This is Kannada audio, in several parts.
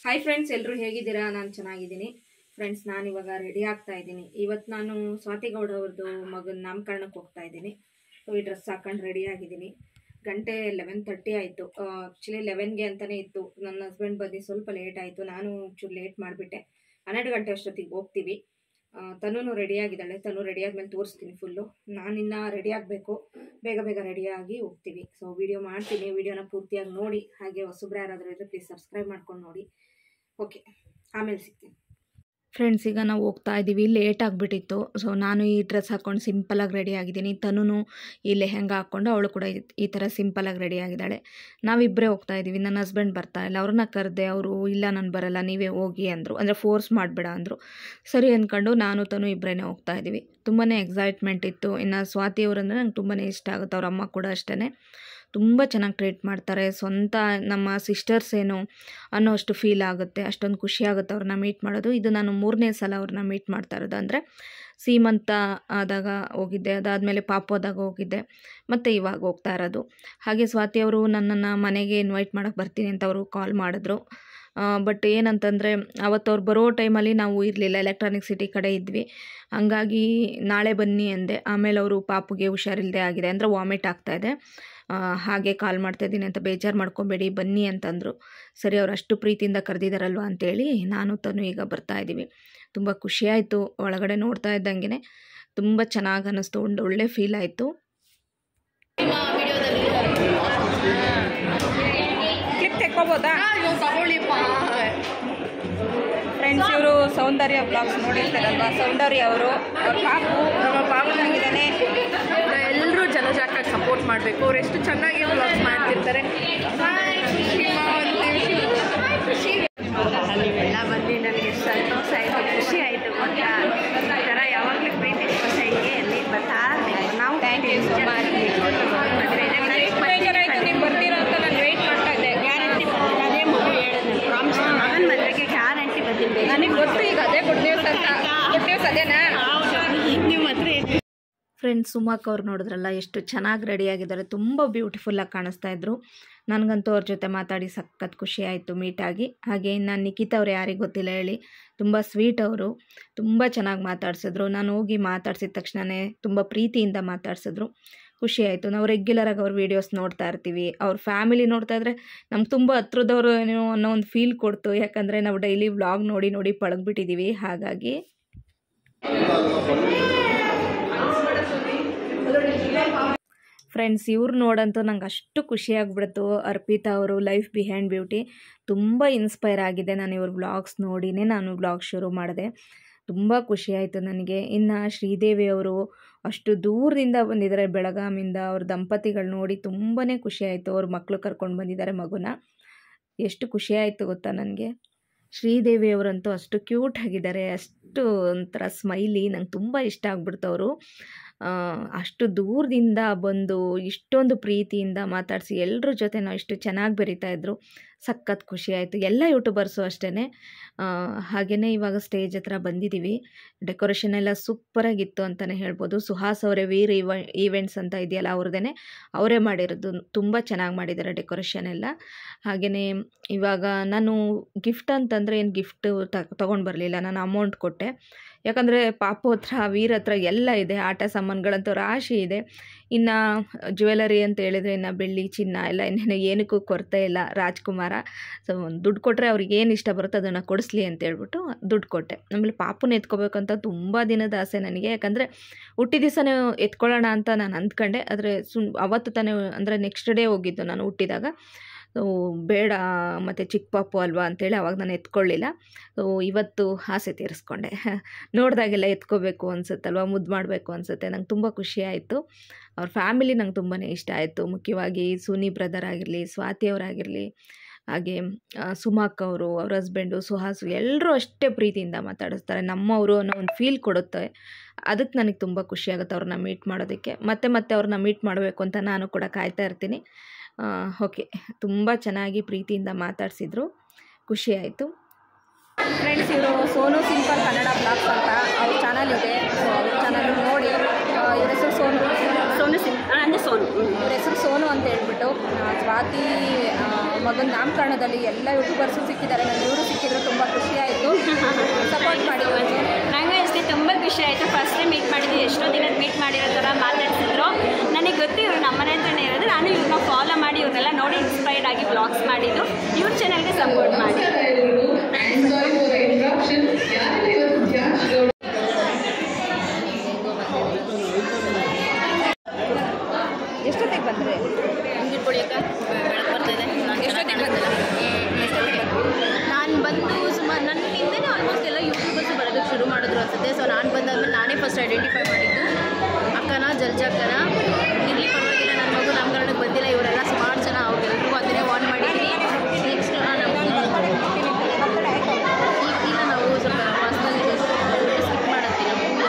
ಹಾಯ್ ಫ್ರೆಂಡ್ಸ್ ಎಲ್ಲರೂ ಹೇಗಿದ್ದೀರಾ ನಾನು ಚೆನ್ನಾಗಿದ್ದೀನಿ ಫ್ರೆಂಡ್ಸ್ ನಾನು ಇವಾಗ ರೆಡಿ ಆಗ್ತಾ ಇದ್ದೀನಿ ಇವತ್ತು ನಾನು ಸ್ವಾತಿ ಗೌಡ ಅವ್ರದ್ದು ಮಗನ ನಾಮಕರಣಕ್ಕೆ ಹೋಗ್ತಾ ಇದ್ದೀನಿ ಸೊ ಈ ಡ್ರೆಸ್ ಹಾಕೊಂಡು ರೆಡಿ ಆಗಿದ್ದೀನಿ ಗಂಟೆ ಲೆವೆನ್ ತರ್ಟಿ ಆಯಿತು ಆ್ಯಕ್ಚುಲಿ ಲೆವೆನ್ಗೆ ಅಂತಲೇ ಇತ್ತು ನನ್ನ ಹಸ್ಬೆಂಡ್ ಬಂದು ಸ್ವಲ್ಪ ಲೇಟ್ ಆಯಿತು ನಾನು ಚೂರು ಲೇಟ್ ಮಾಡಿಬಿಟ್ಟೆ ಹನ್ನೆರಡು ಗಂಟೆ ಅಷ್ಟೊತ್ತಿಗೆ ಹೋಗ್ತೀವಿ ತನೂ ರೆಡಿ ಆಗಿದ್ದಾಳೆ ತನು ರೆಡಿ ಆದಮೇಲೆ ತೋರಿಸ್ತೀನಿ ಫುಲ್ಲು ನಾನಿನ್ನು ರೆಡಿ ಆಗಬೇಕು ಬೇಗ ಬೇಗ ರೆಡಿಯಾಗಿ ಹೋಗ್ತೀವಿ ಸೊ ವಿಡಿಯೋ ಮಾಡ್ತೀನಿ ವಿಡಿಯೋನ ಪೂರ್ತಿಯಾಗಿ ನೋಡಿ ಹಾಗೆ ಹೊಸಬ್ರು ಯಾರಾದರೂ ಇದ್ದರೆ ಪ್ಲೀಸ್ ಸಬ್ಸ್ಕ್ರೈಬ್ ಮಾಡ್ಕೊಂಡು ನೋಡಿ ಓಕೆ ಆಮೇಲೆ ಸಿಗ್ತೀನಿ ಫ್ರೆಂಡ್ಸ್ ಈಗ ನಾವು ಹೋಗ್ತಾ ಇದ್ದೀವಿ ಲೇಟ್ ಆಗಿಬಿಟ್ಟಿತ್ತು ಸೊ ನಾನು ಈ ಡ್ರೆಸ್ ಹಾಕ್ಕೊಂಡು ಸಿಂಪಲಾಗಿ ರೆಡಿ ಆಗಿದ್ದೀನಿ ತನೂ ಈ ಲೆಹೆಂಗ ಹಾಕ್ಕೊಂಡು ಅವಳು ಕೂಡ ಈ- ಈ ಥರ ಸಿಂಪಲಾಗಿ ರೆಡಿ ಆಗಿದ್ದಾಳೆ ನಾವಿಬ್ಬರೇ ಹೋಗ್ತಾ ಇದ್ದೀವಿ ನನ್ನ ಹಸ್ಬೆಂಡ್ ಬರ್ತಾ ಇಲ್ಲ ಅವ್ರನ್ನ ಕರೆದೆ ಅವರು ಇಲ್ಲ ನಾನು ಬರಲ್ಲ ನೀವೇ ಹೋಗಿ ಅಂದರು ಅಂದರೆ ಫೋರ್ಸ್ ಮಾಡಬೇಡ ಅಂದರು ಸರಿ ಅಂದ್ಕೊಂಡು ನಾನು ತನು ಇಬ್ಬರೇ ಹೋಗ್ತಾ ಇದ್ದೀವಿ ತುಂಬಾ ಎಕ್ಸೈಟ್ಮೆಂಟ್ ಇತ್ತು ಇನ್ನು ಸ್ವಾತಿ ಅವರಂದರೆ ನಂಗೆ ತುಂಬಾ ಇಷ್ಟ ಆಗುತ್ತೆ ಅವ್ರ ಅಮ್ಮ ಕೂಡ ಅಷ್ಟೇ ತುಂಬ ಚೆನ್ನಾಗಿ ಟ್ರೀಟ್ ಮಾಡ್ತಾರೆ ಸ್ವಂತ ನಮ್ಮ ಸಿಸ್ಟರ್ಸ್ ಏನು ಅನ್ನೋ ಅಷ್ಟು ಫೀಲ್ ಆಗುತ್ತೆ ಅಷ್ಟೊಂದು ಖುಷಿ ಆಗುತ್ತೆ ಅವ್ರನ್ನ ಮೀಟ್ ಮಾಡೋದು ಇದು ನಾನು ಮೂರನೇ ಸಲ ಅವ್ರನ್ನ ಮೀಟ್ ಮಾಡ್ತಾ ಇರೋದು ಅಂದರೆ ಸೀಮಂತ ಆದಾಗ ಹೋಗಿದ್ದೆ ಅದಾದಮೇಲೆ ಪಾಪೋದಾಗ ಹೋಗಿದ್ದೆ ಮತ್ತು ಇವಾಗ ಹೋಗ್ತಾ ಇರೋದು ಹಾಗೆ ಸ್ವಾತಿ ಅವರು ನನ್ನನ್ನು ಮನೆಗೆ ಇನ್ವೈಟ್ ಮಾಡೋಕ್ಕೆ ಬರ್ತೀನಿ ಅಂತ ಅವರು ಕಾಲ್ ಮಾಡಿದ್ರು ಬಟ್ ಏನಂತಂದರೆ ಅವತ್ತು ಅವ್ರು ಬರೋ ಟೈಮಲ್ಲಿ ನಾವು ಇರಲಿಲ್ಲ ಎಲೆಕ್ಟ್ರಾನಿಕ್ ಸಿಟಿ ಕಡೆ ಇದ್ವಿ ಹಂಗಾಗಿ ನಾಳೆ ಬನ್ನಿ ಅಂದೆ ಆಮೇಲೆ ಅವರು ಪಾಪುಗೆ ಹುಷಾರಿಲ್ಲದೆ ಆಗಿದೆ ಅಂದರೆ ವಾಮಿಟ್ ಆಗ್ತಾಯಿದೆ ಹಾಗೆ ಕಾಲ್ ಮಾಡ್ತಾಯಿದ್ದೀನಿ ಅಂತ ಬೇಜಾರು ಮಾಡ್ಕೊಬೇಡಿ ಬನ್ನಿ ಅಂತಂದರು ಸರಿ ಅವ್ರು ಅಷ್ಟು ಪ್ರೀತಿಯಿಂದ ಕರೆದಿದ್ದಾರಲ್ವ ಅಂತೇಳಿ ನಾನು ತನು ಈಗ ಬರ್ತಾ ಇದ್ದೀವಿ ತುಂಬ ಖುಷಿಯಾಯಿತು ಒಳಗಡೆ ನೋಡ್ತಾ ಇದ್ದಂಗೆ ತುಂಬ ಚೆನ್ನಾಗಿ ಅನ್ನಿಸ್ತು ಒಂದು ಒಳ್ಳೆ ಫೀಲ್ ಆಯಿತು ಕ್ಲಿಪ್ ತೆಕ್ಕೋಬೋದಾ ಫ್ರೆಂಡ್ಸ್ ಇವರು ಸೌಂದರ್ಯ ಬ್ಲಾಗ್ಸ್ ನೋಡಿರ್ತಾರಲ್ವಾ ಸೌಂದರ್ಯ ಅವರು ಅವ್ರ ಪಾಪು ನಮ್ಮ ಪಾಪು ಹೆಂಗಿದ್ದಾನೆ ಎಲ್ಲರೂ ಜನಜಾಕ್ರಾಗಿ ಸಪೋರ್ಟ್ ಮಾಡಬೇಕು ಅವ್ರು ಎಷ್ಟು ಚೆನ್ನಾಗಿ ವ್ಲಾಗ್ಸ್ ಮಾಡ್ತಿರ್ತಾರೆ ಹಾಯ್ ಖುಷಿಮಾ ಅಂತ ಖುಷಿ ನೀವೆಲ್ಲ ಬಂದು ನನಗೆ ಎಷ್ಟು ಸಂತೋಷ ಆಯಿತು ಖುಷಿ ಆಯಿತು ಗೊತ್ತಾ ಈ ಥರ ಯಾವಾಗಲೂ ಪ್ರೀತಿ ವಿಶ್ವಾಸ ಹಿಂಗೆ ಅಲ್ಲಿ ಬರ್ತಾ ಇರ್ಬೇಕು ನಾವು ಥ್ಯಾಂಕ್ ಯು ಸೊ ಮಚ್ ಬೇಜಾರಾಯಿತು ನೀವು ಬರ್ತೀರಾ ಅಂತ ನಾನು ವೆಯ್ಟ್ ಮಾಡ್ತಾ ಇದ್ದೆ ಗ್ಯಾರಂಟಿ ಬರ್ತೀನಿ ಅದೇ ಮಗು ಹೇಳಿದ್ರು ಪ್ರಾಮಿಸ್ ಮಗನ ಮದುವೆಗೆ ಗ್ಯಾರಂಟಿ ಬರ್ತೀನಿ ನನಗೆ ಗೊತ್ತು ಈಗ ಅದೇ ಗುಡ್ ನ್ಯೂಸ್ ಅಂತ ಗುಡ್ ನ್ಯೂಸ್ ಅದೇನಾ ನೀವು ಮಾತ್ರ ಫ್ರೆಂಡ್ಸ್ ಸುಮಾಕ್ ಅವ್ರು ನೋಡಿದ್ರಲ್ಲ ಎಷ್ಟು ಚೆನ್ನಾಗಿ ರೆಡಿಯಾಗಿದ್ದಾರೆ ತುಂಬ ಬ್ಯೂಟಿಫುಲ್ಲಾಗಿ ಕಾಣಿಸ್ತಾ ಇದ್ರು ನನಗಂತೂ ಅವ್ರ ಜೊತೆ ಮಾತಾಡಿ ಸಖತ್ ಖುಷಿ ಆಯಿತು ಮೀಟಾಗಿ ಹಾಗೆ ಇನ್ನು ನಿಖಿತ್ ಅವ್ರು ಯಾರಿಗೆ ಗೊತ್ತಿಲ್ಲ ಹೇಳಿ ತುಂಬ ಸ್ವೀಟ್ ಅವರು ತುಂಬ ಚೆನ್ನಾಗಿ ಮಾತಾಡ್ಸಿದ್ರು ನಾನು ಹೋಗಿ ಮಾತಾಡ್ಸಿದ ತಕ್ಷಣವೇ ತುಂಬ ಪ್ರೀತಿಯಿಂದ ಮಾತಾಡ್ಸಿದ್ರು ಖುಷಿ ಆಯಿತು ನಾವು ರೆಗ್ಯುಲರಾಗಿ ಅವ್ರ ವೀಡಿಯೋಸ್ ನೋಡ್ತಾ ಇರ್ತೀವಿ ಅವ್ರ ಫ್ಯಾಮಿಲಿ ನೋಡ್ತಾ ಇದ್ರೆ ನಮ್ಗೆ ತುಂಬ ಹತ್ರದವರು ಏನೋ ಅನ್ನೋ ಒಂದು ಫೀಲ್ ಕೊಡ್ತು ಯಾಕಂದರೆ ನಾವು ಡೈಲಿ ವ್ಲಾಗ್ ನೋಡಿ ನೋಡಿ ಪಳಗ್ಬಿಟ್ಟಿದ್ದೀವಿ ಹಾಗಾಗಿ ಫ್ರೆಂಡ್ಸ್ ಇವ್ರು ನೋಡಂತೂ ನಂಗೆ ಅಷ್ಟು ಖುಷಿ ಆಗ್ಬಿಡ್ತು ಅರ್ಪಿತಾ ಅವರು ಲೈಫ್ ಬಿಹೈಂಡ್ ಬ್ಯೂಟಿ ತುಂಬ ಇನ್ಸ್ಪೈರ್ ಆಗಿದೆ ನಾನು ಇವ್ರ ವ್ಲಾಗ್ಸ್ ನೋಡಿನೇ ನಾನು ವ್ಲಾಗ್ ಶುರು ಮಾಡಿದೆ ತುಂಬ ಖುಷಿ ಆಯಿತು ನನಗೆ ಇನ್ನು ಶ್ರೀದೇವಿ ಅವರು ಅಷ್ಟು ದೂರದಿಂದ ಬಂದಿದ್ದಾರೆ ಬೆಳಗಾಮಿಂದ ಅವ್ರ ದಂಪತಿಗಳು ನೋಡಿ ತುಂಬಾ ಖುಷಿ ಆಯಿತು ಅವ್ರ ಮಕ್ಕಳು ಕರ್ಕೊಂಡು ಬಂದಿದ್ದಾರೆ ಮಗುನ ಎಷ್ಟು ಖುಷಿ ಆಯಿತು ಗೊತ್ತಾ ನನಗೆ ಶ್ರೀದೇವಿ ಅವರಂತೂ ಅಷ್ಟು ಕ್ಯೂಟ್ ಆಗಿದ್ದಾರೆ ಅಷ್ಟು ಒಂಥರ ಸ್ಮೈಲಿ ನಂಗೆ ತುಂಬ ಇಷ್ಟ ಆಗ್ಬಿಡ್ತು ಅವರು ಅಷ್ಟು ದೂರದಿಂದ ಬಂದು ಇಷ್ಟೊಂದು ಪ್ರೀತಿಯಿಂದ ಮಾತಾಡಿಸಿ ಎಲ್ಲರ ಜೊತೆ ನಾವು ಇಷ್ಟು ಚೆನ್ನಾಗಿ ಬೆರೀತಾ ಇದ್ರು ಸಖತ್ ಖುಷಿ ಆಯಿತು ಎಲ್ಲ ಯೂಟ್ಯೂಬರ್ಸು ಅಷ್ಟೇ ಹಾಗೆಯೇ ಇವಾಗ ಸ್ಟೇಜ್ ಹತ್ರ ಬಂದಿದ್ದೀವಿ ಡೆಕೋರೇಷನ್ ಎಲ್ಲ ಸೂಪರಾಗಿತ್ತು ಅಂತಲೇ ಹೇಳ್ಬೋದು ಸುಹಾಸ್ ಅವರೇ ವೀರ್ ಇವ ಈವೆಂಟ್ಸ್ ಅಂತ ಇದೆಯಲ್ಲ ಅವ್ರದ್ದೇ ಅವರೇ ಮಾಡಿರೋದು ತುಂಬ ಚೆನ್ನಾಗಿ ಮಾಡಿದ್ದಾರೆ ಡೆಕೋರೇಷನ್ ಎಲ್ಲ ಹಾಗೆಯೇ ಇವಾಗ ನಾನು ಗಿಫ್ಟ್ ಅಂತಂದರೆ ಏನು ಗಿಫ್ಟ್ ತೊಗೊಂಡು ಬರಲಿಲ್ಲ ನಾನು ಅಮೌಂಟ್ ಕೊಟ್ಟೆ ಯಾಕಂದರೆ ಪಾಪು ಹತ್ರ ವೀರ್ ಹತ್ರ ಎಲ್ಲ ಇದೆ ಆಟ ಸಾಮಾನುಗಳಂತೂ ರಾಶಿ ಇದೆ ಇನ್ನು ಜ್ಯುವೆಲರಿ ಅಂತ ಹೇಳಿದರೆ ಇನ್ನು ಬೆಳ್ಳಿ ಚಿನ್ನ ಎಲ್ಲ ಇನ್ನೇನು ಏನಕ್ಕೂ ಕೊರತೆ ಇಲ್ಲ ರಾಜ್ಕುಮಾರ ಸೊ ದುಡ್ಡು ಕೊಟ್ಟರೆ ಅವ್ರಿಗೆ ಏನು ಇಷ್ಟ ಬರುತ್ತೋ ಅದನ್ನು ಕೊಡಿಸ್ಲಿ ಅಂತ ಹೇಳ್ಬಿಟ್ಟು ದುಡ್ಡು ಕೊಟ್ಟೆ ಆಮೇಲೆ ಪಾಪುನ ಎತ್ಕೋಬೇಕಂತ ತುಂಬ ದಿನದ ಆಸೆ ನನಗೆ ಯಾಕಂದರೆ ಹುಟ್ಟಿದ ದಿವಸನೇ ಎತ್ಕೊಳ್ಳೋಣ ಅಂತ ನಾನು ಅಂದ್ಕೊಂಡೆ ಆದರೆ ಸುಮ್ ಅವತ್ತು ತಾನೇ ಅಂದರೆ ನೆಕ್ಸ್ಟ್ ಡೇ ಹೋಗಿದ್ದು ನಾನು ಹುಟ್ಟಿದಾಗ ಸೊ ಬೇಡ ಮತ್ತು ಚಿಕ್ಕ ಪಾಪು ಅಲ್ವಾ ಅಂತೇಳಿ ಅವಾಗ ನಾನು ಎತ್ಕೊಳ್ಳಿಲ್ಲ ಸೊ ಇವತ್ತು ಆಸೆ ತೀರಿಸ್ಕೊಂಡೆ ನೋಡಿದಾಗೆಲ್ಲ ಎತ್ಕೋಬೇಕು ಅನ್ಸುತ್ತಲ್ವ ಮುದ್ದು ಮಾಡಬೇಕು ಅನಿಸುತ್ತೆ ನಂಗೆ ತುಂಬ ಖುಷಿ ಆಯಿತು ಅವ್ರ ಫ್ಯಾಮಿಲಿ ನಂಗೆ ತುಂಬಾ ಇಷ್ಟ ಆಯಿತು ಮುಖ್ಯವಾಗಿ ಸುನಿ ಬ್ರದರ್ ಆಗಿರಲಿ ಸ್ವಾತಿ ಅವರಾಗಿರಲಿ ಹಾಗೆ ಆ, ಸುಮಾಕ್ ಅವರು ಅವ್ರ ಹಸ್ಬೆಂಡು ಸುಹಾಸು ಎಲ್ಲರೂ ಅಷ್ಟೇ ಪ್ರೀತಿಯಿಂದ ಮಾತಾಡಿಸ್ತಾರೆ ನಮ್ಮವರು ಅನ್ನೋ ಒಂದು ಫೀಲ್ ಕೊಡುತ್ತೆ ಅದಕ್ಕೆ ನನಗೆ ತುಂಬ ಖುಷಿ ಆಗುತ್ತೆ ಅವ್ರನ್ನ ಮೀಟ್ ಮಾಡೋದಕ್ಕೆ ಮತ್ತೆ ಮತ್ತೆ ಅವ್ರನ್ನ ಮೀಟ್ ಮಾಡಬೇಕು ಅಂತ ನಾನು ಕೂಡ ಕಾಯ್ತಾ ಇರ್ತೀನಿ ಓಕೆ ತುಂಬ ಚೆನ್ನಾಗಿ ಪ್ರೀತಿಯಿಂದ ಮಾತಾಡಿಸಿದ್ರು ಖುಷಿ ಆಯಿತು ಫ್ರೆಂಡ್ಸ್ ಇವರು ಸೋನು ಸಿಂಪಲ್ ಕನ್ನಡ ಬ್ಲಾಗ್ಸ್ ಅಂತ ಅವ್ರ ಚಾನಲ್ ಇದೆ ಸೊ ಅವ್ರ ಚಾನಲ್ ನೋಡಿ ಇವ್ರ ಹೆಸರು ಸೋನು ಸೋನು ಸಿಂಗ್ ಅಂದರೆ ಸೋನು ಇವ್ರ ಹೆಸರು ಸೋನು ಅಂತ ಹೇಳ್ಬಿಟ್ಟು ಆ, ಸ್ವಾತಿ ಮಗನ ನಾಮಕರಣದಲ್ಲಿ ಎಲ್ಲ ಯೂಟ್ಯೂಬರ್ಸು ಸಿಕ್ಕಿದ್ದಾರೆ ನನ್ನ ಇವರು ಸಿಕ್ಕಿದ್ರು ತುಂಬ ಖುಷಿ ಆಯಿತು ಸಪೋರ್ಟ್ ಮಾಡಿ ನನಗೂ ಅಷ್ಟೇ ತುಂಬ ಖುಷಿ ಆಯಿತು ಫಸ್ಟ್ ಟೈಮ್ ಮೀಟ್ ಮಾಡಿದ್ದು ಎಷ್ಟೋ ದಿನದ ಮೀಟ್ ಮಾಡಿರೋ ಥರ ಮಾತಾಡ್ತಿದ್ರು ನನಗೆ ಗೊತ್ತು ಇವ್ರು ನಮ್ಮನೆ ಹತ್ರನೇ ಇರೋದು ನಾನು ಇವ್ರನ್ನ ಫಾಲೋ ಮಾಡಿ ಇವ್ರನ್ನೆಲ್ಲ ನೋಡಿ ಇನ್ಸ್ಪೈರ್ಡ್ ಆಗಿ ಬ್ಲಾಗ್ಸ್ ಮಾಡಿದ್ದು ಇವ್ರ ಚಾನಲ್ಗೆ ಸಪೋರ್ಟ್ ಮಾಡಿ ಎಷ್ಟೊತ್ತಿಗೆ ಬಂದರೆ ನಾನು ಬಂದು ಸುಮಾರು ನನ್ನ ಹಿಂದೆನೇ ಆಲ್ಮೋಸ್ಟ್ ಎಲ್ಲ ಯೂಟ್ಯೂಬರ್ಸ್ ಬರೋದಕ್ಕೆ ಶುರು ಮಾಡಿದ್ರು ಅನ್ಸುತ್ತೆ ಸೊ ನಾನು ಬಂದಾದ್ಮೇಲೆ ನಾನೇ ಫಸ್ಟ್ ಐಡೆಂಟಿಫೈ ಮಾಡಿದ್ದು ಅಕ್ಕನ ಜಲ್ಜಕ್ಕನ ಇಲ್ಲಿ ಪರವಾಗಿಲ್ಲ ನನ್ನ ಮಗು ನಾಮಕರಣಕ್ಕೆ ಬಂದಿಲ್ಲ ಇವರೆಲ್ಲ ಸುಮಾರು ಜನ ಅವ್ರಿಗೆಲ್ರಿಗೂ ಅದನ್ನೇ ವಾನ್ ಮಾಡಿದ್ದೀನಿ ನೆಕ್ಸ್ಟ್ ಇಲ್ಲ ನಾವು ಸ್ವಲ್ಪ ಪರ್ಸ್ನಲ್ ಸ್ಕಿಪ್ ಮಾಡತ್ತೀವಿ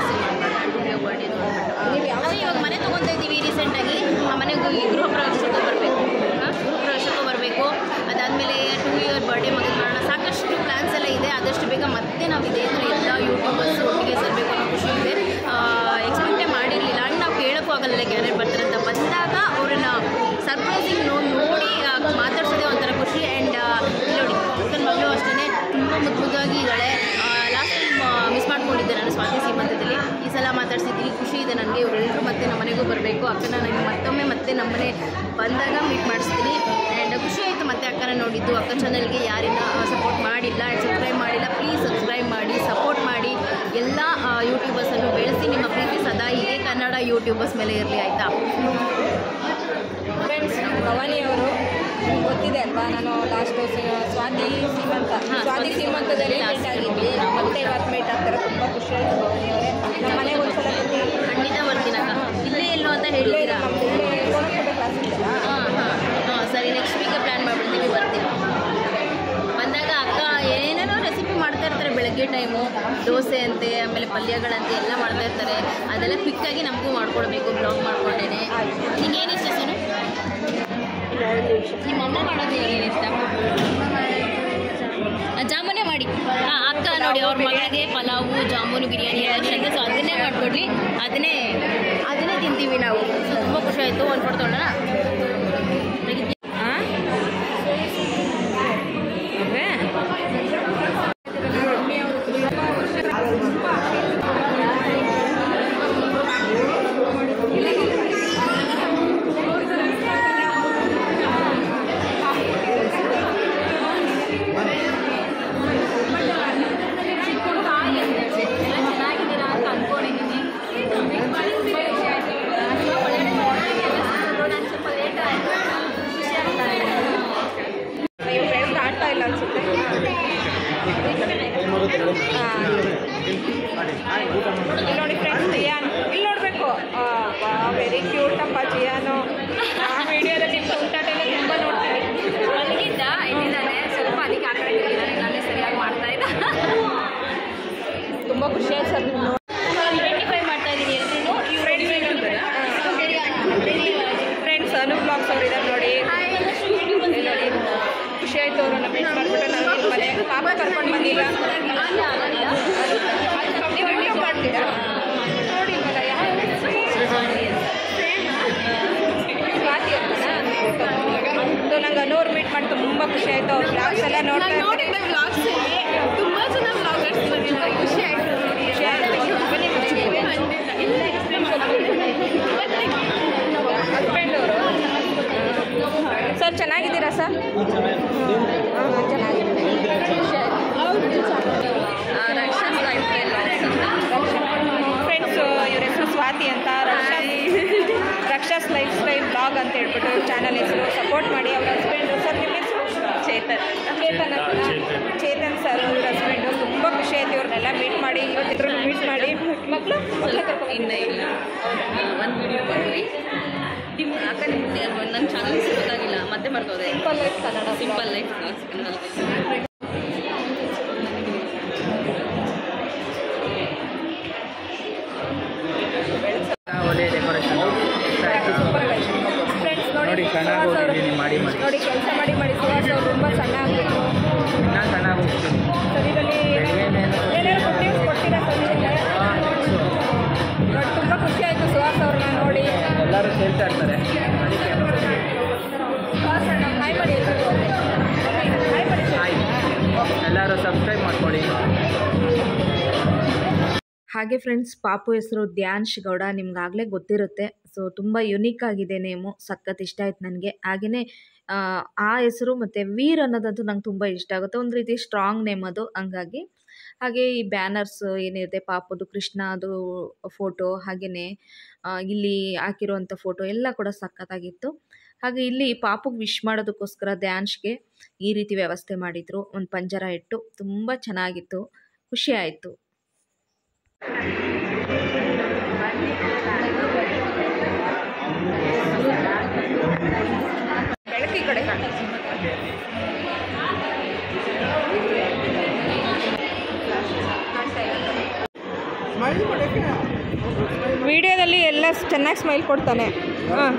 ಅದೇ ಇವಾಗ ಮನೆ ತೊಗೊತಾ ಇದ್ದೀವಿ ರೀಸೆಂಟಾಗಿ ಆ ಮನೆಗೆ ಈ ಗೃಹ ಪ್ರವೇಶಕ್ಕೆ ಬರಬೇಕು ಗೃಹ ಪ್ರವೇಶಕ್ಕೂ ಬರಬೇಕು ಅದಾದಮೇಲೆ ಟೂ ಇಯರ್ ಬರ್ಡೇ ಮಗನ ಮಾಡೋಣ ಸಾಕಷ್ಟು ಪ್ಲ್ಯಾನ್ಸ್ ಎಲ್ಲ ಇದೆ ಆದಷ್ಟು ಬೇಗ ಮತ್ತೆ ನಾವು ಇದೇ ಥರ ಎಲ್ಲ ಯೂಟ್ಯೂಬರ್ಸ್ ಒಟ್ಟಿಗೆ ಸೇರಬೇಕು ಅನ್ನೋ ಖುಷಿ ಇದೆ ಎಕ್ಸ್ಪೆಕ್ಟೇ ಮಾಡಿರಲಿಲ್ಲ ಆ್ಯಂಡ್ ನಾವು ಕೇಳೋಕ್ಕೂ ಆಗಲ್ಲ ಯಾರ್ಯಾರು ಬರ್ತಾರೆ ಅಂತ ಬಂದಾಗ ಅವ್ರನ್ನ ಸರ್ಪ್ರೈಸಿಂಗ್ ನೋಡಿ ಆ, ಮಾತಾಡ್ಸೋದೇ ಒಂಥರ ಖುಷಿ ಆ್ಯಂಡ್ ನೋಡಿ ನನ್ನ ಮಗಳು ಅಷ್ಟೇ ತುಂಬ ಮುದ್ದು ಮುದ್ದಾಗಿ ಇದ್ದಾಳೆ ಲಾಸ್ಟ್ ಟೈಮ್ ಮಿಸ್ ಮಾಡ್ಕೊಂಡಿದ್ದೆ ನಾನು ಸ್ವಾತಿ ಸೀಮಂತದಲ್ಲಿ ಈ ಸಲ ಮಾತಾಡ್ಸಿದ್ದೀನಿ ಖುಷಿ ಇದೆ ನನಗೆ ಇವರೆಲ್ಲರೂ ಮತ್ತೆ ನಮ್ಮ ಮನೆಗೂ ಬರಬೇಕು ಅಕ್ಕನ ನನಗೆ ಮತ್ತೊಮ್ಮೆ ಮತ್ತೆ ನಮ್ಮನೆ ಬಂದಾಗ ಮೀಟ್ ಮಾಡಿಸ್ತೀನಿ ಆ್ಯಂಡ್ ಖುಷಿ ಆಯಿತು ಮತ್ತೆ ಅಕ್ಕನ ನೋಡಿದ್ದು ಅಕ್ಕ ಚಾನಲ್ಗೆ ಯಾರಿನ ಸಪೋರ್ಟ್ ಮಾಡಿಲ್ಲ ಆ್ಯಂಡ್ ಸಬ್ಸ್ಕ್ರೈಬ್ ಮಾಡಿಲ್ಲ ಪ್ಲೀಸ್ ಸಬ್ಸ್ಕ್ರೈಬ್ ಮಾಡಿ ಸಪೋರ್ಟ್ ಮಾಡಿ ಎಲ್ಲ ಯೂಟ್ಯೂಬರ್ಸನ್ನು ಬೆಳೆಸಿ ನಿಮ್ಮ ಪ್ರೀತಿ ಸದಾ ಹೀಗೆ ಕನ್ನಡ ಯೂಟ್ಯೂಬರ್ಸ್ ಮೇಲೆ ಇರಲಿ ಆಯಿತಾ ಫ್ರೆಂಡ್ಸ್ ಭವಾನಿ ಅವರು ನಿಮ್ಗೆ ಗೊತ್ತಿದೆ ಅಲ್ವಾ ನಾನು ಲಾಸ್ಟ್ ಸ್ವಾತಿ ಸೀಮಂತ ಹಾ, ಸ್ವಾತಿ ಸೀಮಂತದಲ್ಲಿ ಮೀಟ್ ಆಗಿದ್ವಿ ಮತ್ತೆ ಇವತ್ತು ಮೀಟ್ ಆಗ್ತಾರೆ ತುಂಬ ಖುಷಿ ಆಯಿತು ಭವಾನಿ ಅವರೇ ನಮ್ಮ ಮನೆಗೆ ಒಂದ್ಸಲ ಬನ್ನಿ ಖಂಡಿತ ಬರ್ತೀನಿ ಅಕ್ಕ ಇಲ್ಲೇ ಎಲ್ಲೋ ಅಂತ ಇಲ್ಲೇ ಹೇಳಿದ್ದೀರಾ ನಮ್ದು ಇಲ್ಲೇ ಕೋಣಕೋಟೆ ಕ್ಲಾಸ್ ಇದೆಯಲ್ಲ ಹಾಂ ಹಾಂ ಹಾಂ ಸರಿ ನೆಕ್ಸ್ಟ್ ವೀಕೆ ಪ್ಲ್ಯಾನ್ ಮಾಡಿಬಿಡ್ತೀವಿ ಬರ್ತೀವಿ ಬಂದಾಗ ಅಕ್ಕ ಏನೇನೋ ರೆಸಿಪಿ ಮಾಡ್ತಾ ಇರ್ತಾರೆ ಬೆಳಗ್ಗೆ ಟೈಮು ದೋಸೆ ಅಂತೆ ಆಮೇಲೆ ಪಲ್ಯಗಳಂತೆ ಎಲ್ಲ ಮಾಡ್ತಾ ಇರ್ತಾರೆ ಅದೆಲ್ಲ ಕ್ವಿಕ್ಕಾಗಿ ನಮಗೂ ಮಾಡ್ಕೊಡ್ಬೇಕು ಬ್ಲಾಗ್ ಮಾಡ್ಕೊಂಡೇನೆ ನಿಂಗೆ ಏನು ಇಷ್ಟ ಸೋನು ನಿಮ್ಮ ಅಮ್ಮ ಮಾಡೋದು ಏನು ಇಷ್ಟ ಜಾಮೂನೇ ಮಾಡಿ ಹಾಂ ಅಕ್ಕ ನೋಡಿ ಅವ್ರ ಮಗಳಿಗೆ ಪಲಾವು ಜಾಮೂನು ಬಿರಿಯಾನಿ ಎಲ್ಲ ಇಷ್ಟ ಸೊ ಅದನ್ನೇ ಮಾಡಿಕೊಡ್ಲಿ ಅದನ್ನೇ ಅದನ್ನೇ ತಿಂತೀವಿ ನಾವು ಸೊ ತುಂಬ ಖುಷಿ ಆಯಿತು ಒಂದು ಫೋಟೋ ತೊಗೊಳ್ಳೋಣ ಚೆನ್ನಾಗಿದ್ದೀರಾ ಅಂತ ಅನ್ಕೊಂಡಿದ್ದೀನಿ ನಾನು ಸ್ವಲ್ಪ ಲೇಟ್ ಆಯಿತು ಖುಷಿ ಆಗ್ತಾ ಇದೆ ನೀವು ಬೆಳೆದು ಆಡ್ತಾ ಇಲ್ಲ ಅನ್ಸುತ್ತೆ ಇಲ್ಲಿ ನೋಡಿ ಫ್ರೆಂಡ್ಸ್ ಜಿಯಾನ್ ಇಲ್ಲಿ ನೋಡಬೇಕು ವೆರಿ ಕ್ಯೂಟ್ ಅಪ್ಪ ಜಿಯಾನು ಆ ವಿಡಿಯೋದಲ್ಲಿ ನಿಮ್ಮ ತುಂಟಾಟ ಎಲ್ಲ ತುಂಬ ನೋಡ್ತೀನಿ ಮಲಗಿದ್ದ ಎದ್ದಿದ್ದಾನೆ ಸ್ವಲ್ಪ ಅದಕ್ಕೆ ಆ ಕಡೆ ತಿರುಗಿದ್ದಾನೆ ನಾನೇ ಸರಿಯಾಗಿ ಮಾಡ್ತಾ ಇದ್ದ ತುಂಬ ಖುಷಿ ಆಯ್ತು ಸರ್ ನೀವು ನೋಡಿ ಐಡೆಂಟಿಫೈ ಮಾಡ್ತಾ ಇದ್ದೀನಿ ಎಲ್ಲರೂ ಫ್ರೆಂಡ್ಸ್ ಅನು ಬ್ಲಾಗ್ಸ್ ಅವ್ರು ಇದ್ದಾರೆ ನೋಡಿ ಇಲ್ಲಿ ನೋಡಿ ಖುಷಿ ಆಯ್ತು ಅವರು ನಮ್ಮ ಮೀಟ್ ಮಾಡ್ಬಿಟ್ಟು ನಾನು ಇಲ್ಲಿ ಮನೆ ಪಾಪ ಕರ್ಕೊಂಡು ಬಂದಿಲ್ಲ ನೀವು ವಿಡಿಯೋ ಮಾಡ್ತೀರಾ ನೋಡಿ ಇಲ್ವಲ್ಲ ಯಾರು ಸ್ವಾತಿ ಅಂತನಾ ಸೊ ನಂಗೆ ಅನೂರು ಮೀಟ್ ಮಾಡಿ ತುಂಬ ಖುಷಿ ಆಯಿತು ಅವ್ರ ಬ್ಲಾಗ್ಸ್ ಎಲ್ಲ ನೋಡ್ತಾ ಇರ್ತೀನಿ ತುಂಬ ಜನ ಬ್ಲಾಗರ್ಸ್ ಬಂದಿದ್ದಾರೆ ಖುಷಿ ಆಯಿತು ಖುಷಿ ಆಯಿತು ಬನ್ನಿ ಹಸ್ಬೆಂಡ್ ಅವರು ಸರ್ ಚೆನ್ನಾಗಿದ್ದೀರಾ ಸರ್ ಹಾಂ ಚೆನ್ನಾಗಿದ್ದೀನಿ ರಕ್ಷಸ್ ಲೈಫ್ ಫ್ರೆಂಡ್ಸ್ ಇವ್ರ ಹೆಸರು ಸ್ವಾತಿ ಅಂತ Raksha's Raksha's lifestyle blog ಅಂತ ಹೇಳ್ಬಿಟ್ಟು ಚಾನಲ್ ಹೆಸರು ಸಪೋರ್ಟ್ ಮಾಡಿ ಅವ್ರ ಹಸ್ಬೆಂಡು ಸರ್ ನಿಮ್ಮ ಹೆಸರು ಚೇತನ್ ಚೇತನ್ ಅಂತ ಚೇತನ್ ಸರ್ ಅವ್ರ ಹಸ್ಬೆಂಡು ತುಂಬ ಖುಷಿ ಆಯ್ತು ಇವ್ರನ್ನೆಲ್ಲ ಮೀಟ್ ಮಾಡಿ ಇವತ್ತಿದ್ರು ಮೀಟ್ ಮಾಡಿ ಮಕ್ಕಳು ಮಕ್ಕಳು ಕರ್ಕೊಂಡು ಇಲ್ಲ ಇಲ್ಲ ಒಂದು ವಿಡಿಯೋ ಬಂದ್ರಿ ನಿಮ್ಮ ಅಕ್ಕ ನಿಮ್ಗೆ ನನ್ನ ಚಾನಲ್ ಗೊತ್ತಾಗಿಲ್ಲ ಮತ್ತೆ ಮಾಡ್ಕೋದೆ simple life Kannada simple life blogs ಒಳ್ಳೆ ಡೆಕೋರೇಷನ್ ಫ್ರೆಂಡ್ಸ್ ನೋಡಿ ನೋಡಿ ಚೆನ್ನಾಗಿ ಸುಹಾಸ್ ಅವ್ರು- ಹೋಗಿದ್ದೀನಿ ಮಾಡಿ ಮಾಡಿ ನೋಡಿ ಕೆಲಸ ಮಾಡಿ ಮಾಡಿ ಸುಹಾಸ್ ಅವರು ತುಂಬ ಸಣ್ಣ ಆಗಬೇಕು ಇನ್ನೂ ಚೆನ್ನಾಗಿ ಹೋಗ್ತೀನಿ ಶರೀರದಲ್ಲಿ ಏನಾದ್ರು ಗುಡ್ ನ್ಯೂಸ್ ಕೊಡ್ತೀರಾ ಸರ್ ನೋಡಿ ತುಂಬ ಖುಷಿ ಆಯಿತು ಸುಹಾಸ್ ಅವ್ರನ್ನ ನೋಡಿ ಎಲ್ಲರೂ ಕೇಳ್ತಾ ಇರ್ತಾರೆ ಅದಕ್ಕೆ ಸುಹಾಸ್ ಅಣ್ಣ ಹಾಯ್ ಮಾಡಿ ಎಲ್ರಿಗೂ ಹಾಗೆ ಫ್ರೆಂಡ್ಸ್ ಪಾಪು ಹೆಸರು ಧ್ಯಾನ್ಶ್ ಗೌಡ ನಿಮ್ಗಾಗಲೇ ಗೊತ್ತಿರುತ್ತೆ ಸೊ ತುಂಬ ಯುನೀಕ್ ಆಗಿದೆ ನೇಮು ಸಖತ್ ಇಷ್ಟ ಆಯ್ತು ನನಗೆ ಹಾಗೆಯೇ ಆ ಹೆಸರು ಮತ್ತು ವೀರ್ ಅನ್ನೋದಂತೂ ನಂಗೆ ತುಂಬ ಇಷ್ಟ ಆಗುತ್ತೆ ಒಂದು ರೀತಿ ಸ್ಟ್ರಾಂಗ್ ನೇಮ್ ಅದು ಹಂಗಾಗಿ ಹಾಗೆ ಈ ಬ್ಯಾನರ್ಸ್ ಏನಿರುತ್ತೆ ಪಾಪದು ಕೃಷ್ಣ ಅದು ಫೋಟೋ ಹಾಗೆಯೇ ಇಲ್ಲಿ ಹಾಕಿರುವಂಥ ಫೋಟೋ ಎಲ್ಲ ಕೂಡ ಸಖತ್ತಾಗಿತ್ತು ಹಾಗೆ ಇಲ್ಲಿ ಪಾಪುಗೆ ವಿಶ್ ಮಾಡೋದಕ್ಕೋಸ್ಕರ ಡ್ಯಾನ್ಸ್ಗೆ ಈ ರೀತಿ ವ್ಯವಸ್ಥೆ ಮಾಡಿದರು ಒಂದು ಪಂಜರ ಇಟ್ಟು ತುಂಬ ಚೆನ್ನಾಗಿತ್ತು ಖುಷಿ ಆಯಿತು ಬೆಳಕು ಈ ಕಡೆ ಕಾಣಿ ವಿಡಿಯೋದಲ್ಲಿ ಎಲ್ಲ ಚೆನ್ನಾಗಿ ಸ್ಮೈಲ್ ಕೊಡ್ತಾನೆ ಹಾಂ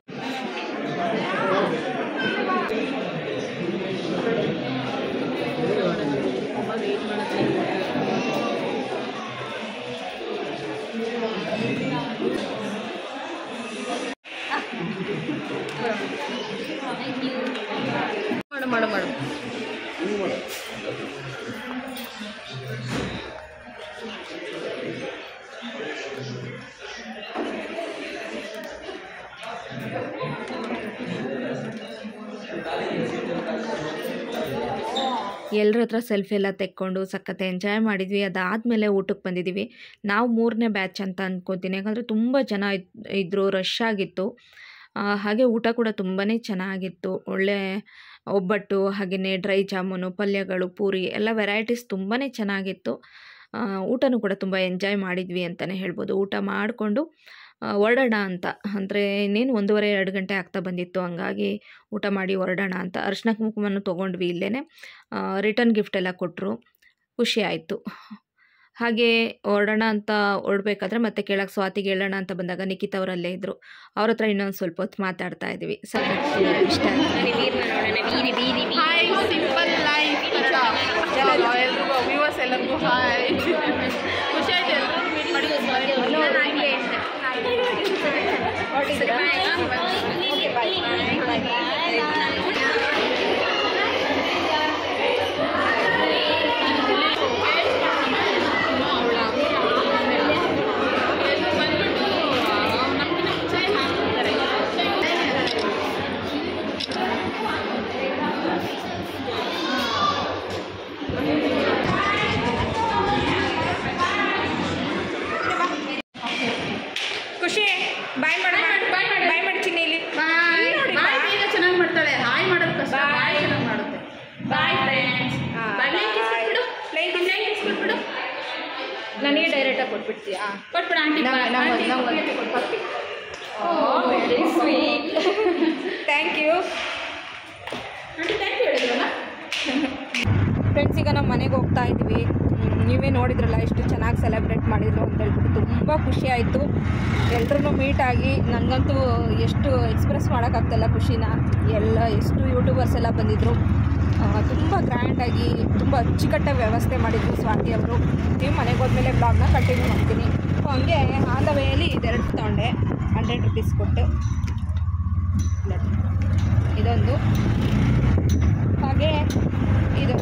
ಮಾಡು ಮಾಡು ಮಾಡು ಎಲ್ಲರ ಹತ್ರ ಸೆಲ್ಫಿ ಎಲ್ಲ ತೆಕ್ಕೊಂಡು ಸಖತ್ ಎಂಜಾಯ್ ಮಾಡಿದ್ವಿ ಅದಾದಮೇಲೆ ಊಟಕ್ಕೆ ಬಂದಿದ್ದೀವಿ ನಾವು ಮೂರನೇ ಬ್ಯಾಚ್ ಅಂತ ಅನ್ಕೋತೀನಿ ಯಾಕಂದರೆ ತುಂಬ ಜನ ಇದ್ ಇದ್ದರು ರಶ್ ಆಗಿತ್ತು ಆ, ಹಾಗೆ ಊಟ ಕೂಡ ತುಂಬಾ ಚೆನ್ನಾಗಿತ್ತು ಒಳ್ಳೆ ಒಬ್ಬಟ್ಟು ಹಾಗೆಯೇ ಡ್ರೈ ಜಾಮೂನು ಪಲ್ಯಗಳು ಪೂರಿ ಎಲ್ಲ ವೆರೈಟೀಸ್ ತುಂಬಾ ಚೆನ್ನಾಗಿತ್ತು ಆ, ಊಟನೂ ಕೂಡ ತುಂಬ ಎಂಜಾಯ್ ಮಾಡಿದ್ವಿ ಅಂತಲೇ ಹೇಳ್ಬೋದು ಊಟ ಮಾಡಿಕೊಂಡು ಹೊರಡೋಣ ಅಂತ ಅಂದರೆ ಇನ್ನೇನು ಒಂದೂವರೆ ಎರಡು ಗಂಟೆ ಆಗ್ತಾ ಬಂದಿತ್ತು ಹಂಗಾಗಿ ಊಟ ಮಾಡಿ ಹೊರಡೋಣ ಅಂತ ಅರ್ಶಿನ ಕುಂಕುಮನೂ ತೊಗೊಂಡ್ವಿ ಇಲ್ಲೇ ರಿಟರ್ನ್ ಗಿಫ್ಟ್ ಎಲ್ಲ ಕೊಟ್ಟರು ಖುಷಿ ಆಯಿತು ಹಾಗೆ ಹೊರಡೋಣ ಅಂತ ಹೊರಡ್ಬೇಕಾದ್ರೆ ಮತ್ತೆ ಕೆಳಗೆ ಸ್ವಾತಿಗೆ ಹೇಳೋಣ ಅಂತ ಬಂದಾಗ ನಿಖಿತ್ ಅವರಲ್ಲೇ ಇದ್ದರು ಅವ್ರ ಹತ್ರ ಇನ್ನೊಂದು ಸ್ವಲ್ಪ ಹೊತ್ತು ಮಾತಾಡ್ತಾ ಇದ್ವಿ ಸಖತ್ ಇಷ್ಟ ಆಯ್ತು ಹಾಯ್ ಸಿಂಪಲ್ ಲೈಫ್ ಚಲೋ ಎಲ್ರಿಗೂ ವ್ಯೂವರ್ಸ್ ಎಲ್ಲರಿಗೂ ಹಾಯ್ ಖುಷಿ ಆಯ್ತು ಎಲ್ಲರೂ ಮೀಟ್ ಮಾಡಿ ಖುಷಿ ಬಾಯ್ ಮಾಡ ಬಾಯ್ ಮಾಡಿ ಚಿನ್ನಿ ಇಲ್ಲಿ ಬಾಯ್ ಬಾಯ್ ಬೇಗ ಚೆನ್ನಾಗಿ ಮಾಡ್ತಾಳೆ ಹಾಯ್ ಮಾಡೋದು ಕಷ್ಟ ಬಾಯ್ ಚೆನ್ನಾಗಿ ಮಾಡುತ್ತೆ ಬಾಯ್ ಫ್ರೆಂಡ್ಸ್ ಬಾಯ್ ಬಿಡು ಪ್ಲೇಟ್ ಪ್ಲೇಟ್ ಕೊಟ್ಬಿಡು ನನಗೆ ಡೈರೆಕ್ಟಾಗಿ ಕೊಟ್ಬಿಡ್ತೀಯಾ ಕೊಟ್ಬಿಡು aunty thank you aunty thank you ಹೇಳಿದ್ರಲ್ಲ ಫ್ರೆಂಡ್ಸ್ ಈಗ ನಾವು ಮನೆಗೆ ಹೋಗ್ತಾ ಇದ್ವಿ ಹ್ಮ್, ನೀವೇ ನೋಡಿದ್ರಲ್ಲ ಎಷ್ಟು ಚೆನ್ನಾಗಿ ಸೆಲೆಬ್ರೇಟ್ ಮಾಡಿದ್ರು ಅಂತ ಹೇಳ್ಬಿಟ್ಟು ತುಂಬ ಖುಷಿ ಆಯಿತು ಎಲ್ಲರೂ ಮೀಟ್ ಆಗಿ ನನಗಂತೂ ಎಷ್ಟು ಎಕ್ಸ್ಪ್ರೆಸ್ ಮಾಡೋಕ್ಕಾಗ್ತಿಲ್ಲ ಖುಷಿನ ಎಲ್ಲ ಎಷ್ಟು ಯೂಟ್ಯೂಬರ್ಸ್ ಎಲ್ಲ ಬಂದಿದ್ದರು ತುಂಬ ಗ್ರ್ಯಾಂಡಾಗಿ ತುಂಬ ಅಚ್ಚುಕಟ್ಟಾಗಿ ವ್ಯವಸ್ಥೆ ಮಾಡಿದ್ರು ಸ್ವಾತಿ ಅವರು ನೀವು ಮನೆಗೆ ಹೋದ್ಮೇಲೆ ಬ್ಲಾಗ್ನ ಕಂಟಿನ್ಯೂ ಮಾಡ್ತೀನಿ ಸೊ ಹಂಗೆ ಆನ್ ದ ವೇಯಲ್ಲಿ ಇದೆರಡು ತೊಗೊಂಡೆ ಹಂಡ್ರೆಡ್ ರುಪೀಸ್ ಕೊಟ್ಟು ಇದೊಂದು ಹಾಗೆ ಇದು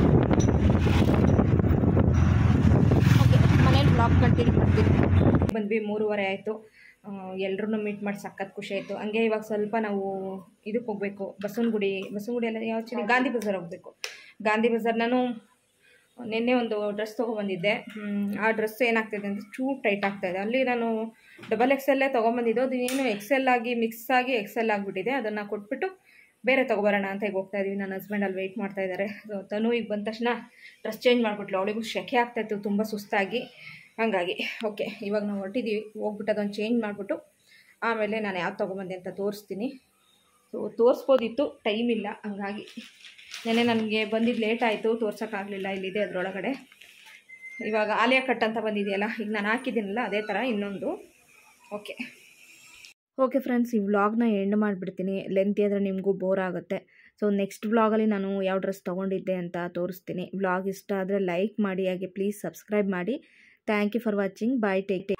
ಓಕೆ ಮನೇಲಿ ಬ್ಲಾಗ್ ಕಂಟಿನ್ಯೂ ಮಾಡ್ತೀನಿ ಬಂದ್ವಿ ಮೂರುವರೆ ಆಯಿತು ಎಲ್ಲರೂ ಮೀಟ್ ಮಾಡಿ ಸಖತ್ ಖುಷಿ ಆಯಿತು ಹಂಗೆ ಇವಾಗ ಸ್ವಲ್ಪ ನಾವು ಇದಕ್ಕೆ ಹೋಗಬೇಕು ಬಸವನಗುಡಿ ಬಸವನಗುಡಿ ಎಲ್ಲ ಯಾವ ಚಿರಿ ಗಾಂಧಿ ಬಜಾರ್ ಹೋಗಬೇಕು ಗಾಂಧಿ ಬಜಾರ್ ನಾನು ನಿನ್ನೆ ಒಂದು ಡ್ರೆಸ್ ತೊಗೊಬಂದಿದ್ದೆ ಹ್ಮ್, ಆ ಡ್ರೆಸ್ ಏನಾಗ್ತಿದೆ ಅಂದರೆ ಚೂ ಟೈಟ್ ಆಗ್ತಾಯಿದೆ ಅಲ್ಲಿ ನಾನು ಡಬಲ್ ಎಕ್ಸ್ ಎಲ್ಲೇ ತೊಗೊಂಬಂದಿದ್ದು ಅದು ಏನು ಎಕ್ಸೆಲ್ ಆಗಿ ಮಿಕ್ಸ್ ಆಗಿ ಎಕ್ಸೆಲ್ ಆಗಿಬಿಟ್ಟಿದೆ ಅದನ್ನು ಕೊಟ್ಬಿಟ್ಟು ಬೇರೆ ತೊಗೊಬರೋಣ ಅಂತ ಈಗ ಹೋಗ್ತಾ ಇದೀವಿ ನನ್ನ ಹಸ್ಬೆಂಡ್ ಅಲ್ಲಿ ವೆಯ್ಟ್ ಮಾಡ್ತಾ ಇದ್ದಾರೆ ಸೊ ತನು ಈಗ ಬಂದ ತಕ್ಷಣ ಡ್ರೆಸ್ ಚೇಂಜ್ ಮಾಡಿಬಿಟ್ಲು ಅವಳಿಗೂ ಶೆಕೆ ಆಗ್ತಾಯಿತ್ತು ತುಂಬ ಸುಸ್ತಾಗಿ ಹಾಗಾಗಿ ಓಕೆ ಇವಾಗ ನಾವು ಹೊರಟಿದ್ದೀವಿ ಹೋಗ್ಬಿಟ್ಟು ಅದೊಂದು ಚೇಂಜ್ ಮಾಡಿಬಿಟ್ಟು ಆಮೇಲೆ ನಾನು ಯಾವ್ದು ತೊಗೊಂಬಂದೆ ಅಂತ ತೋರಿಸ್ತೀನಿ ಸೊ ತೋರಿಸ್ಬೋದಿತ್ತು ಟೈಮ್ ಇಲ್ಲ ಹಂಗಾಗಿ ನೆನ್ನೆ ನನಗೆ ಬಂದಿದ್ದು ಲೇಟ್ ಆಯಿತು ತೋರ್ಸೋಕ್ಕಾಗಲಿಲ್ಲ ಇಲ್ಲಿದೆ ಅದರೊಳಗಡೆ ಇವಾಗ ಆಲಿಯಾ ಕಟ್ ಅಂತ ಬಂದಿದೆಯಲ್ಲ ಈಗ ನಾನು ಹಾಕಿದ್ದೀನಲ್ಲ ಅದೇ ಥರ ಇನ್ನೊಂದು ಓಕೆ ಓಕೆ ಫ್ರೆಂಡ್ಸ್ ಈ ವ್ಲಾಗ್ನ ಎಂಡ್ ಮಾಡಿಬಿಡ್ತೀನಿ ಲೆಂತಿ ಆದರೆ ನಿಮಗೂ ಬೋರ್ ಆಗುತ್ತೆ ಸೊ ನೆಕ್ಸ್ಟ್ ವ್ಲಾಗಲ್ಲಿ ನಾನು ಯಾವ ಡ್ರೆಸ್ ತೊಗೊಂಡಿದ್ದೆ ಅಂತ ತೋರಿಸ್ತೀನಿ ವ್ಲಾಗ್ ಇಷ್ಟ ಆದರೆ ಲೈಕ್ ಮಾಡಿ ಹಾಗೆ ಪ್ಲೀಸ್ ಸಬ್ಸ್ಕ್ರೈಬ್ ಮಾಡಿ thank you for watching bye take take